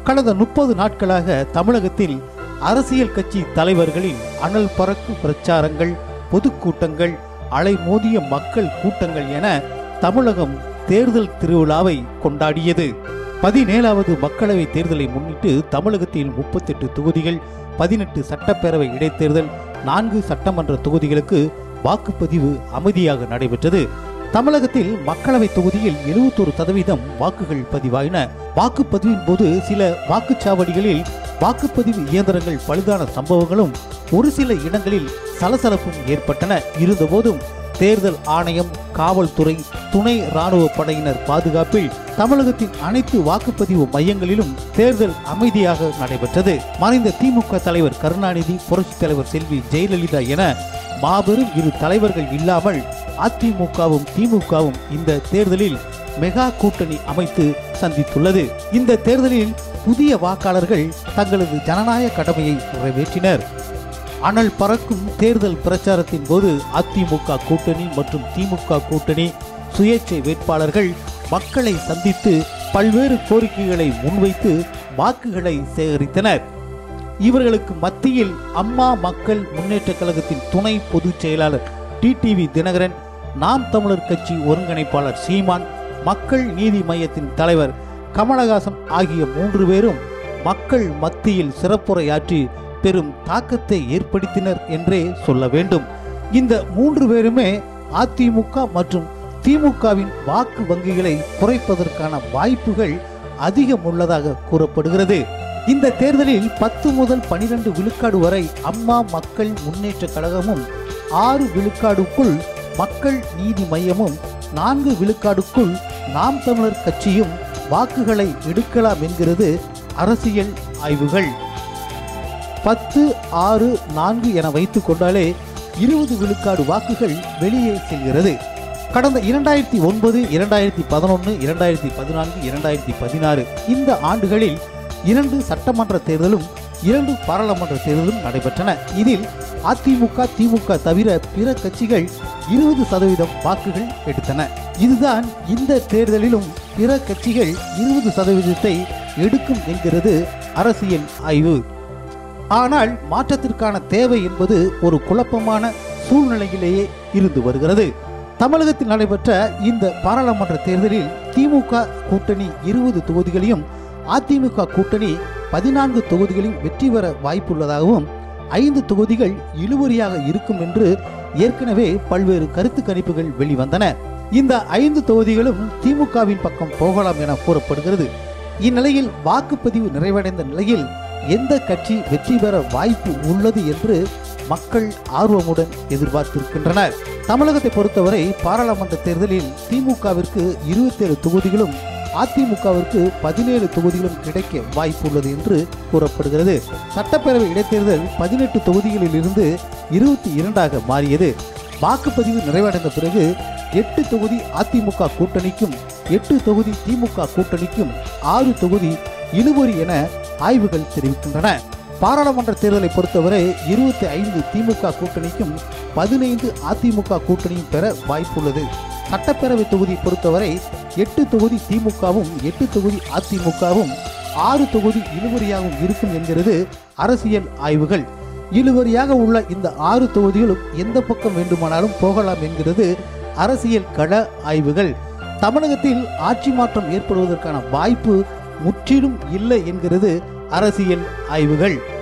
கடந்த முப்பது நாட்களாக தமிழகத்தில் அரசியல் கட்சி தலைவர்களின் அனல் பறக்கு பிரச்சாரங்கள் பொதுக்கூட்டங்கள் அலைமோதிய மக்கள் கூட்டங்கள் என தமிழகம் தேர்தல் திருவிழாவை கொண்டாடியது பதினேழாவது மக்களவை தேர்தலை முன்னிட்டு தமிழகத்தில் முப்பத்தெட்டு தொகுதிகள் பதினெட்டு சட்டப்பேரவை இடைத்தேர்தல் நான்கு சட்டமன்ற தொகுதிகளுக்கு வாக்குப்பதிவு அமைதியாக நடைபெற்றது தமிழகத்தில் மக்களவை தொகுதியில் எழுபத்தொரு சதவீதம் வாக்குகள் பதிவாயின வாக்குப்பதிவின் போது சில வாக்குச்சாவடிகளில் வாக்குப்பதிவு இயந்திரங்கள் பழுதான சம்பவங்களும் ஒரு சில இடங்களில் சலசலப்பும் ஏற்பட்டன இருந்தபோதும் தேர்தல் ஆணையம் காவல்துறை துணை ராணுவ படையினர் பாதுகாப்பில் தமிழகத்தின் அனைத்து வாக்குப்பதிவு மையங்களிலும் தேர்தல் அமைதியாக நடைபெற்றது மறைந்த திமுக தலைவர் கருணாநிதி புரட்சித் தலைவர் செல்வி ஜெயலலிதா என மாபெரும் இரு தலைவர்கள் இல்லாமல் அதிமுகவும் திமுகவும் இந்த தேர்தலில் மெகா கூட்டணி அமைத்து சந்தித்துள்ளது இந்த தேர்தலில் புதிய வாக்காளர்கள் தங்களது ஜனநாயக கடமையை நிறைவேற்றினர் அனல் பறக்கும் தேர்தல் பிரச்சாரத்தின் போது அதிமுக கூட்டணி மற்றும் திமுக கூட்டணி சுயேட்சை வேட்பாளர்கள் மக்களை சந்தித்து பல்வேறு கோரிக்கைகளை முன்வைத்து வாக்குகளை சேகரித்தனர் இவர்களுக்கு மத்தியில் அம்மா மக்கள் முன்னேற்ற கழகத்தின் துணை பொதுச் செயலாளர் டிடிவி தினகரன் நாம் தமிழர் கட்சி ஒருங்கிணைப்பாளர் சீமான் மக்கள் நீதி மையத்தின் தலைவர் கமலஹாசன் ஆகிய மூன்று பேரும் மக்கள் மத்தியில் சிறப்புரையாற்றி பெரும் தாக்கத்தை ஏற்படுத்தினர் என்றே சொல்ல வேண்டும் இந்த மூன்று பேருமே அதிமுக மற்றும் திமுகவின் வாக்கு வங்கிகளை குறைப்பதற்கான வாய்ப்புகள் அதிகம் உள்ளதாக கூறப்படுகிறது இந்த தேர்தலில் பத்து முதல் பனிரெண்டு விழுக்காடு வரை அம்மா மக்கள் முன்னேற்ற கழகமும் ஆறு விழுக்காடுக்குள் மக்கள் நீதி மையமும் நான்கு விழுக்காடுக்குள் நாம் தமிழர் கட்சியும் வாக்குகளை எடுக்கலாம் என்கிறது அரசியல் ஆய்வுகள் பத்து ஆறு நான்கு என வைத்துக் கொண்டாலே இருபது விழுக்காடு வாக்குகள் வெளியே செல்கிறது கடந்த இரண்டாயிரத்தி ஒன்பது இரண்டாயிரத்தி பதினொன்று இரண்டாயிரத்தி பதினான்கு இரண்டாயிரத்தி பதினாறு இந்த ஆண்டுகளில் இரண்டு சட்டமன்ற தேர்தலும் இரண்டு பாராளுமன்ற தேர்தலும் நடைபெற்றன இதில் அதிமுக திமுக தவிர பிற கட்சிகள் இருபது சதவீதம் வாக்குகள் எடுத்தன இதுதான் இந்த தேர்தலிலும் பிற கட்சிகள் இருபது சதவீதத்தை எடுக்கும் என்கிறது அரசியல் ஆய்வு ஆனால் மாற்றத்திற்கான தேவை என்பது ஒரு குழப்பமான சூழ்நிலையிலேயே இருந்து வருகிறது தமிழகத்தில் நடைபெற்ற இந்த பாராளுமன்ற தேர்தலில் திமுக கூட்டணி இருபது தொகுதிகளையும் அதிமுக கூட்டணி பதினான்கு தொகுதிகளையும் வெற்றி பெற வாய்ப்புள்ளதாகவும் ஐந்து தொகுதிகள் இழுபறியாக இருக்கும் என்று ஏற்கனவே பல்வேறு கருத்து கணிப்புகள் வெளிவந்தன இந்த ஐந்து தொகுதிகளும் திமுகவின் பக்கம் போகலாம் என கூறப்படுகிறது இந்நிலையில் வாக்குப்பதிவு நிறைவடைந்த நிலையில் எந்த கட்சி வெற்றி பெற வாய்ப்பு உள்ளது என்று மக்கள் ஆர்வமுடன் எதிர்பார்த்திருக்கின்றனர் தமிழகத்தை பொறுத்தவரை பாராளுமன்ற தேர்தலில் திமுகவிற்கு இருபத்தேழு தொகுதிகளும் அதிமுகவிற்கு பதினேழு தொகுதிகளும் கிடைக்க வாய்ப்பு உள்ளது என்று கூறப்படுகிறது சட்டப்பேரவை இடைத்தேர்தல் பதினெட்டு தொகுதிகளில் இருந்து இருபத்தி இரண்டாக மாறியது வாக்குப்பதிவு நிறைவடைந்த பிறகு எட்டு தொகுதி அதிமுக கூட்டணிக்கும் எட்டு தொகுதி திமுக கூட்டணிக்கும் ஆறு தொகுதி இழுபறி என ஆய்வுகள் தெரிவிக்கின்றன பாராளுமன்ற தேர்தலை பொறுத்தவரை இருபத்தி ஐந்து திமுக கூட்டணிக்கும் பதினைந்து அதிமுக கூட்டணியும் பெற வாய்ப்புள்ளது சட்டப்பேரவை தொகுதி பொறுத்தவரை எட்டு தொகுதி திமுகவும் எட்டு தொகுதி அதிமுகவும் ஆறு தொகுதி இழுபறியாகவும் இருக்கும் என்கிறது அரசியல் ஆய்வுகள் இழுபறியாக உள்ள இந்த ஆறு தொகுதிகளும் எந்த பக்கம் வேண்டுமானாலும் போகலாம் என்கிறது அரசியல் கள ஆய்வுகள் தமிழகத்தில் ஆட்சி மாற்றம் ஏற்படுவதற்கான வாய்ப்பு முற்றிலும் இல்லை என்கிறது அரசியல் ஆய்வுகள்